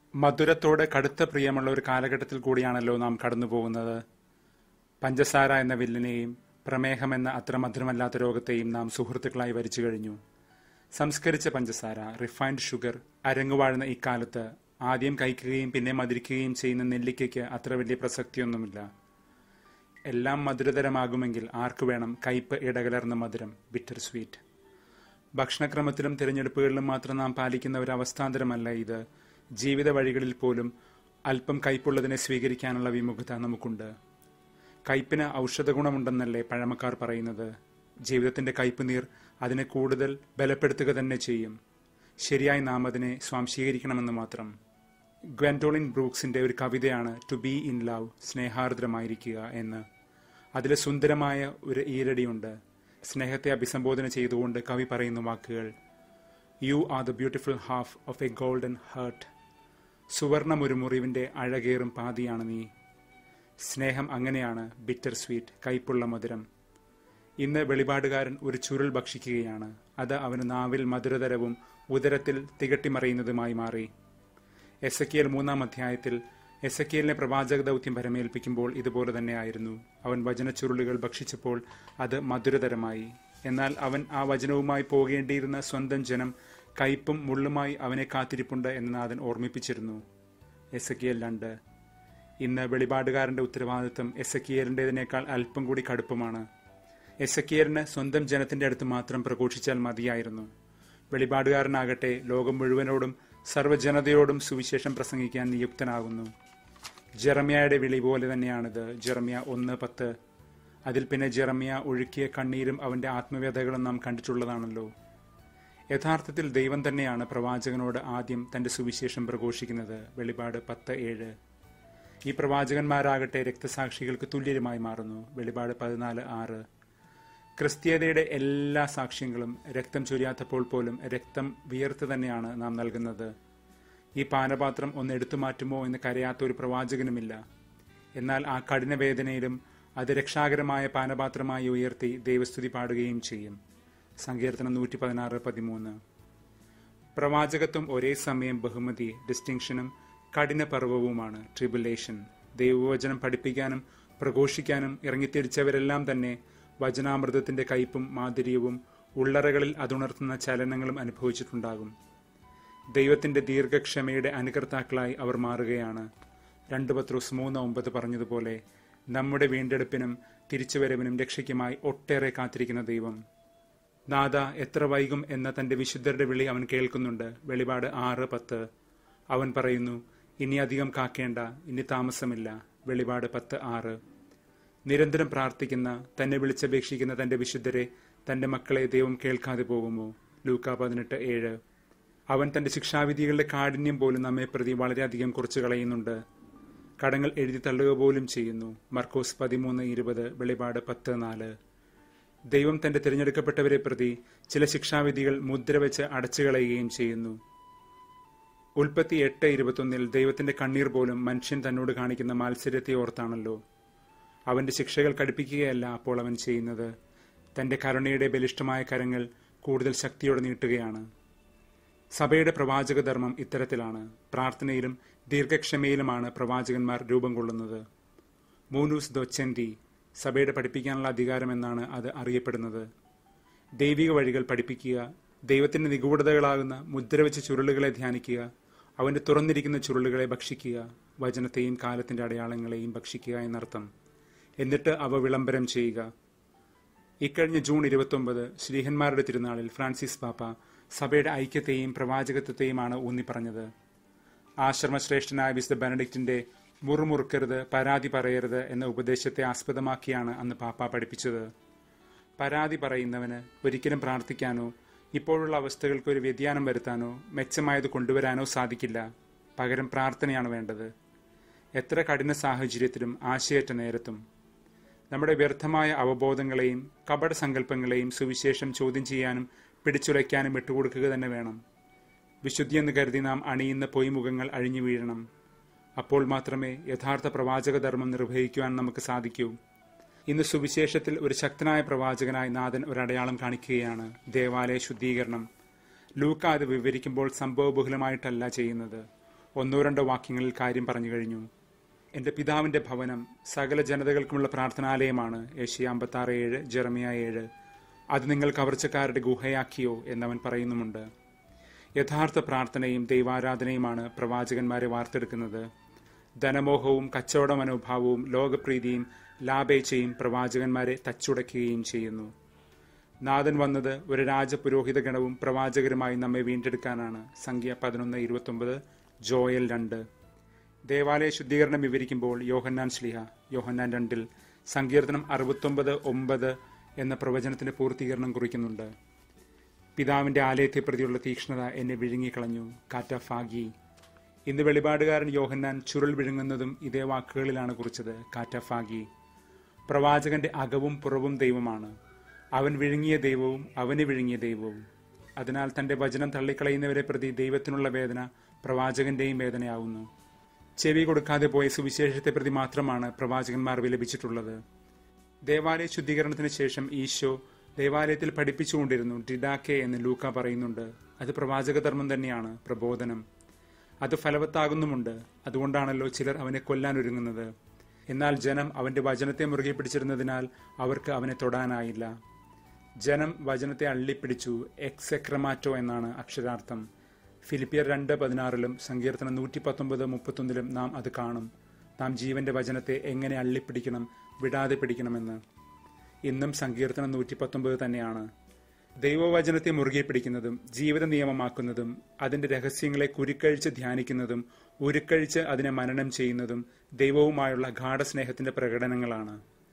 മധുരത്തോട് കടുത്ത പ്രിയമുള്ള ഒരു കാലഘട്ടത്തിൽ കൂടിയാണല്ലോ നാം കടന്നു പോകുന്നത് പഞ്ചസാര എന്ന വില്ലനെയും പ്രമേഹം എന്ന അത്ര മധുരമല്ലാത്ത രോഗത്തെയും നാം സുഹൃത്തുക്കളായി വരിച്ചു കഴിഞ്ഞു സംസ്കരിച്ച പഞ്ചസാര റിഫൈൻഡ് ഷുഗർ അരങ്ങുവാഴുന്ന ഇക്കാലത്ത് ആദ്യം കഴിക്കുകയും പിന്നെ മധുരിക്കുകയും ചെയ്യുന്ന നെല്ലിക്കയ്ക്ക് അത്ര വലിയ പ്രസക്തിയൊന്നുമില്ല എല്ലാം മധുരതരമാകുമെങ്കിൽ ആർക്കു വേണം കയ്പ് ഇടകലർന്ന മധുരം ബിറ്റർ സ്വീറ്റ് ഭക്ഷണക്രമത്തിലും തിരഞ്ഞെടുപ്പുകളിലും മാത്രം നാം പാലിക്കുന്ന ഒരു അവസ്ഥാന്തരമല്ല ഇത് ജീവിത വഴികളിൽ പോലും അല്പം കയ്പുള്ളതിനെ സ്വീകരിക്കാനുള്ള വിമുഖത നമുക്കുണ്ട് കയ്പിന് ഔഷധ ഗുണമുണ്ടെന്നല്ലേ പഴമക്കാർ പറയുന്നത് ജീവിതത്തിന്റെ കയ്പ് നീർ അതിനെ കൂടുതൽ ബലപ്പെടുത്തുക തന്നെ ചെയ്യും ശരിയായി നാം അതിനെ സ്വാംശീകരിക്കണമെന്ന് മാത്രം ഗ്വൻറ്റോളിൻ ബ്രൂക്സിന്റെ ഒരു കവിതയാണ് ടു ബി ഇൻ ലവ് സ്നേഹാർദ്രമായിരിക്കുക എന്ന് അതിൽ സുന്ദരമായ ഒരു ഈരടിയുണ്ട് സ്നേഹത്തെ അഭിസംബോധന ചെയ്തുകൊണ്ട് കവി പറയുന്ന വാക്കുകൾ you are the beautiful half of a golden hurt സുവർണം ഒരു മുറിവിന്റെ അഴകേറും പാതിയാണ് നീ സ്നേഹം അങ്ങനെയാണ് ബിറ്റർ സ്വീറ്റ് കയ്പുള്ള മധുരം ഇന്ന് വെളിപാടുകാരൻ ഒരു ചുരുൾ ഭക്ഷിക്കുകയാണ് അത് അവന് നാവിൽ മധുരതരവും ഉദരത്തിൽ തികട്ടിമറിയുന്നതുമായി മാറി എസക്കിയൽ മൂന്നാം അധ്യായത്തിൽ എസക്കിയലിനെ പ്രവാചക ദൗത്യം ഭരമേൽപ്പിക്കുമ്പോൾ ഇതുപോലെ തന്നെയായിരുന്നു അവൻ വചനച്ചുരുളുകൾ ഭക്ഷിച്ചപ്പോൾ അത് മധുരതരമായി എന്നാൽ അവൻ ആ വചനവുമായി പോകേണ്ടിയിരുന്ന സ്വന്തം ജനം കയ്പും മുള്ളുമായി അവനെ കാത്തിരിപ്പുണ്ട് എന്ന് നാഥൻ ഓർമ്മിപ്പിച്ചിരുന്നു എസക്കിയൽ രണ്ട് ഇന്ന് വെളിപാടുകാരന്റെ ഉത്തരവാദിത്വം എസക്കിയലിൻ്റെതിനേക്കാൾ അല്പം കൂടി കടുപ്പമാണ് എസക്കിയലിന് സ്വന്തം ജനത്തിന്റെ അടുത്ത് മാത്രം പ്രഘോഷിച്ചാൽ മതിയായിരുന്നു വെളിപാടുകാരനാകട്ടെ ലോകം മുഴുവനോടും സർവ്വജനതയോടും സുവിശേഷം പ്രസംഗിക്കാൻ നിയുക്തനാകുന്നു ജെറമിയയുടെ വിളി പോലെ തന്നെയാണിത് ജെറമിയ ഒന്ന് പത്ത് അതിൽ പിന്നെ ജെറമിയ ഒഴുക്കിയ കണ്ണീരും അവന്റെ ആത്മവ്യതകളും നാം കണ്ടിട്ടുള്ളതാണല്ലോ യഥാർത്ഥത്തിൽ ദൈവം തന്നെയാണ് പ്രവാചകനോട് ആദ്യം തന്റെ സുവിശേഷം പ്രഘോഷിക്കുന്നത് വെളിപാട് പത്ത് ഏഴ് ഈ പ്രവാചകന്മാരാകട്ടെ രക്തസാക്ഷികൾക്ക് തുല്യരുമായി മാറുന്നു വെളിപാട് പതിനാല് ആറ് ക്രിസ്തീയതയുടെ എല്ലാ സാക്ഷ്യങ്ങളും രക്തം ചൊരിയാത്തപ്പോൾ പോലും രക്തം വിയർത്ത് തന്നെയാണ് നാം നൽകുന്നത് ഈ പാനപാത്രം ഒന്ന് എടുത്തു മാറ്റുമോ എന്ന് കരയാത്ത ഒരു പ്രവാചകനുമില്ല എന്നാൽ ആ കഠിന വേദനയിലും അത് രക്ഷാകരമായ പാനപാത്രമായി ഉയർത്തി ദൈവസ്തുതി പാടുകയും ചെയ്യും സങ്കീർത്തനം നൂറ്റി പതിനാറ് പതിമൂന്ന് പ്രവാചകത്വം ഒരേ സമയം ബഹുമതി ഡിസ്റ്റിങ്ഷനും കഠിന പർവവുമാണ് ട്രിബുലേഷൻ ദൈവവചനം പഠിപ്പിക്കാനും പ്രഘോഷിക്കാനും ഇറങ്ങിത്തിരിച്ചവരെല്ലാം തന്നെ വചനാമൃതത്തിന്റെ കയ്പും മാധുര്യവും ഉള്ളറകളിൽ അതുണർത്തുന്ന ചലനങ്ങളും അനുഭവിച്ചിട്ടുണ്ടാകും ദൈവത്തിന്റെ ദീർഘക്ഷമയുടെ അനുകർത്താക്കളായി അവർ മാറുകയാണ് രണ്ട് പത്രോസ് മൂന്ന് ഒമ്പത് പറഞ്ഞതുപോലെ നമ്മുടെ വീണ്ടെടുപ്പിനും തിരിച്ചുവരവിനും രക്ഷയ്ക്കുമായി ഒട്ടേറെ കാത്തിരിക്കുന്ന ദൈവം നാദ എത്ര വൈകും എന്ന തന്റെ വിശുദ്ധരുടെ വിളി അവൻ കേൾക്കുന്നുണ്ട് വെളിപാട് ആറ് പത്ത് അവൻ പറയുന്നു ഇനി അധികം കാക്കേണ്ട ഇനി താമസമില്ല വെളിപാട് പത്ത് ആറ് നിരന്തരം പ്രാർത്ഥിക്കുന്ന തന്നെ വിളിച്ചപേക്ഷിക്കുന്ന തന്റെ വിശുദ്ധരെ തന്റെ മക്കളെ ദൈവം കേൾക്കാതെ പോകുമോ ലൂക്ക പതിനെട്ട് ഏഴ് അവൻ തന്റെ ശിക്ഷാവിധികളുടെ കാഠിന്യം പോലും നമ്മെ പ്രതി വളരെയധികം കുറച്ചു കളയുന്നുണ്ട് കടങ്ങൾ എഴുതി തള്ളുക പോലും ചെയ്യുന്നു മർക്കോസ് പതിമൂന്ന് ഇരുപത് വെളിപാട് പത്ത് നാല് ദൈവം തന്റെ തിരഞ്ഞെടുക്കപ്പെട്ടവരെ പ്രതി ചില ശിക്ഷാവിധികൾ മുദ്ര വെച്ച് അടച്ചു കളയുകയും ചെയ്യുന്നു ഉൽപ്പത്തി എട്ട് ഇരുപത്തൊന്നിൽ ദൈവത്തിന്റെ കണ്ണീർ പോലും മനുഷ്യൻ തന്നോട് കാണിക്കുന്ന മാത്സര്യത്തെ ഓർത്താണല്ലോ അവന്റെ ശിക്ഷകൾ കടുപ്പിക്കുകയല്ല അപ്പോൾ അവൻ ചെയ്യുന്നത് തന്റെ കരുണയുടെ ബലിഷ്ഠമായ കരങ്ങൾ കൂടുതൽ ശക്തിയോടെ നീട്ടുകയാണ് സഭയുടെ പ്രവാചക ധർമ്മം ഇത്തരത്തിലാണ് പ്രാർത്ഥനയിലും ദീർഘക്ഷമയിലുമാണ് പ്രവാചകന്മാർ രൂപം കൊള്ളുന്നത് മൂനൂസ് ദൊച്ചെന്തി സഭയുടെ പഠിപ്പിക്കാനുള്ള അധികാരമെന്നാണ് അത് അറിയപ്പെടുന്നത് ദൈവിക വഴികൾ പഠിപ്പിക്കുക ദൈവത്തിന്റെ നിഗൂഢതകളാകുന്ന മുദ്രവെച്ച ചുരുളുകളെ ധ്യാനിക്കുക അവന്റെ തുറന്നിരിക്കുന്ന ചുരുളുകളെ ഭക്ഷിക്കുക വചനത്തെയും കാലത്തിന്റെ അടയാളങ്ങളെയും ഭക്ഷിക്കുക എന്നർത്ഥം എന്നിട്ട് അവ വിളംബരം ചെയ്യുക ഇക്കഴിഞ്ഞ ജൂൺ ഇരുപത്തൊമ്പത് ശ്രീഹന്മാരുടെ തിരുനാളിൽ ഫ്രാൻസിസ് പാപ്പ സഭയുടെ ഐക്യത്തെയും പ്രവാചകത്വത്തെയുമാണ് ഊന്നിപ്പറഞ്ഞത് ആശ്രമശ്രേഷ്ഠനായ വിശുദ്ധ ബെനഡിക്റ്റിന്റെ മുറുമുറുക്കരുത് പരാതി പറയരുത് എന്ന ഉപദേശത്തെ ആസ്പദമാക്കിയാണ് അന്ന് പാപ്പ പഠിപ്പിച്ചത് പരാതി പറയുന്നവന് ഒരിക്കലും പ്രാർത്ഥിക്കാനോ ഇപ്പോഴുള്ള അവസ്ഥകൾക്ക് ഒരു വ്യതിയാനം വരുത്താനോ മെച്ചമായത് കൊണ്ടുവരാനോ സാധിക്കില്ല പകരം പ്രാർത്ഥനയാണ് വേണ്ടത് എത്ര കഠിന സാഹചര്യത്തിലും ആശയറ്റ നേരത്തും നമ്മുടെ വ്യർത്ഥമായ അവബോധങ്ങളെയും കപട സങ്കല്പങ്ങളെയും സുവിശേഷം ചോദ്യം ചെയ്യാനും പിടിച്ചുലയ്ക്കാനും വിട്ടുകൊടുക്കുക തന്നെ വേണം വിശുദ്ധിയെന്ന് കരുതി നാം അണിയുന്ന പൊയ്മുഖങ്ങൾ അഴിഞ്ഞു വീഴണം അപ്പോൾ മാത്രമേ യഥാർത്ഥ പ്രവാചക ധർമ്മം നിർവഹിക്കുവാൻ നമുക്ക് സാധിക്കൂ ഇന്ന് സുവിശേഷത്തിൽ ഒരു ശക്തനായ പ്രവാചകനായി നാഥൻ ഒരടയാളം കാണിക്കുകയാണ് ദേവാലയ ശുദ്ധീകരണം ലൂക്ക അത് വിവരിക്കുമ്പോൾ സംഭവബഹുലമായിട്ടല്ല ചെയ്യുന്നത് ഒന്നോ രണ്ടോ വാക്യങ്ങളിൽ കാര്യം പറഞ്ഞു കഴിഞ്ഞു എന്റെ പിതാവിന്റെ ഭവനം സകല ജനതകൾക്കുമുള്ള പ്രാർത്ഥനാലയമാണ് ഏഷ്യ അമ്പത്താറ് ഏഴ് ജെറമിയ ഏഴ് അത് നിങ്ങൾ കവർച്ചക്കാരുടെ ഗുഹയാക്കിയോ എന്നവൻ പറയുന്നുമുണ്ട് യഥാർത്ഥ പ്രാർത്ഥനയും ദൈവാരാധനയുമാണ് പ്രവാചകന്മാരെ വാർത്തെടുക്കുന്നത് ധനമോഹവും കച്ചവട മനോഭാവവും ലോകപ്രീതിയും ലാഭേച്ഛയും പ്രവാചകന്മാരെ തച്ചുടയ്ക്കുകയും ചെയ്യുന്നു നാഥൻ വന്നത് ഒരു രാജപുരോഹിത ഗണവും പ്രവാചകരുമായി നമ്മെ വീണ്ടെടുക്കാനാണ് സംഖ്യ പതിനൊന്ന് ഇരുപത്തൊമ്പത് ജോയൽ രണ്ട് ദേവാലയ ശുദ്ധീകരണം വിവരിക്കുമ്പോൾ യോഹന്നാൻ ശ്ലിഹ യോഹന്നാൻ രണ്ടിൽ സങ്കീർത്തനം അറുപത്തൊമ്പത് ഒമ്പത് എന്ന പ്രവചനത്തിന്റെ പൂർത്തീകരണം കുറിക്കുന്നുണ്ട് പിതാവിന്റെ ആലയത്തെ പ്രതിയുള്ള തീക്ഷ്ണത എന്നെ വിഴുങ്ങിക്കളഞ്ഞു കാറ്റ ഫാഗി ഇന്ന് വെളിപാടുകാരൻ യോഹന്നാൻ ചുരുൾ വിഴുങ്ങുന്നതും ഇതേ വാക്കുകളിലാണ് കുറിച്ചത് കാറ്റ ഫാഗി പ്രവാചകന്റെ അകവും പുറവും ദൈവമാണ് അവൻ വിഴുങ്ങിയ ദൈവവും അവന് വിഴുങ്ങിയ ദൈവവും അതിനാൽ തന്റെ വചനം തള്ളിക്കളയുന്നവരെ പ്രതി ദൈവത്തിനുള്ള വേദന പ്രവാചകന്റെയും വേദനയാവുന്നു ചെവി കൊടുക്കാതെ പോയ സുവിശേഷത്തെ പ്രതി മാത്രമാണ് പ്രവാചകന്മാർ വിലപിച്ചിട്ടുള്ളത് ദേവാലയ ശുദ്ധീകരണത്തിന് ശേഷം ഈശോ ദേവാലയത്തിൽ പഠിപ്പിച്ചുകൊണ്ടിരുന്നു ഡിഡാക്കെ എന്ന് ലൂക്ക പറയുന്നുണ്ട് അത് പ്രവാചക ധർമ്മം തന്നെയാണ് പ്രബോധനം അത് ഫലവത്താകുന്നുമുണ്ട് അതുകൊണ്ടാണല്ലോ ചിലർ അവനെ കൊല്ലാൻ ഒരുങ്ങുന്നത് എന്നാൽ ജനം അവന്റെ വചനത്തെ മുറുകെ പിടിച്ചിരുന്നതിനാൽ അവർക്ക് അവനെ തൊടാനായില്ല ജനം വചനത്തെ അള്ളിപ്പിടിച്ചു എക്സെക്രമാറ്റോ എന്നാണ് അക്ഷരാർത്ഥം ഫിലിപ്പിയർ രണ്ട് പതിനാറിലും സങ്കീർത്തനം നൂറ്റി പത്തൊമ്പത് മുപ്പത്തൊന്നിലും നാം അത് കാണും നാം ജീവന്റെ വചനത്തെ എങ്ങനെ അള്ളിപ്പിടിക്കണം വിടാതെ പിടിക്കണമെന്ന് ഇന്നും സങ്കീർത്തനം നൂറ്റി പത്തൊമ്പത് തന്നെയാണ് ദൈവവചനത്തെ മുറുകെ പിടിക്കുന്നതും ജീവിത നിയമമാക്കുന്നതും അതിന്റെ രഹസ്യങ്ങളെ കുരുക്കഴിച്ച് ധ്യാനിക്കുന്നതും ഉരുക്കഴിച്ച് അതിനെ മനനം ചെയ്യുന്നതും ദൈവവുമായുള്ള ഗാഠസ്നേഹത്തിന്റെ പ്രകടനങ്ങളാണ്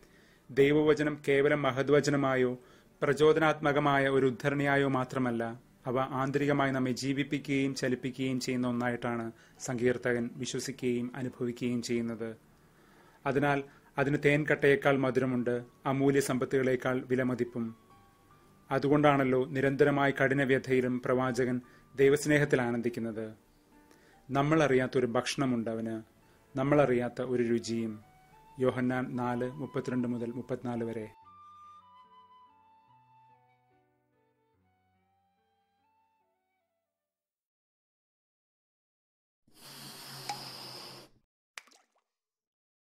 ദൈവവചനം കേവലം മഹദ്വചനമായോ പ്രചോദനാത്മകമായ ഒരു ഉദ്ധരണിയായോ മാത്രമല്ല അവ ആന്തരികമായി നമ്മെ ജീവിപ്പിക്കുകയും ചലിപ്പിക്കുകയും ചെയ്യുന്ന ഒന്നായിട്ടാണ് സങ്കീർത്തകൻ വിശ്വസിക്കുകയും അനുഭവിക്കുകയും ചെയ്യുന്നത് അതിനാൽ അതിന് തേൻകട്ടയേക്കാൾ മധുരമുണ്ട് അമൂല്യ സമ്പത്തുകളേക്കാൾ വിലമതിപ്പും അതുകൊണ്ടാണല്ലോ നിരന്തരമായ കഠിനവ്യഥയിലും പ്രവാചകൻ ദൈവസ്നേഹത്തിൽ ആനന്ദിക്കുന്നത് നമ്മൾ അറിയാത്ത ഒരു ഭക്ഷണമുണ്ട് അവന് നമ്മളറിയാത്ത ഒരു രുചിയും യോഹന്നാൻ നാല് മുപ്പത്തിരണ്ട് മുതൽ മുപ്പത്തിനാല് വരെ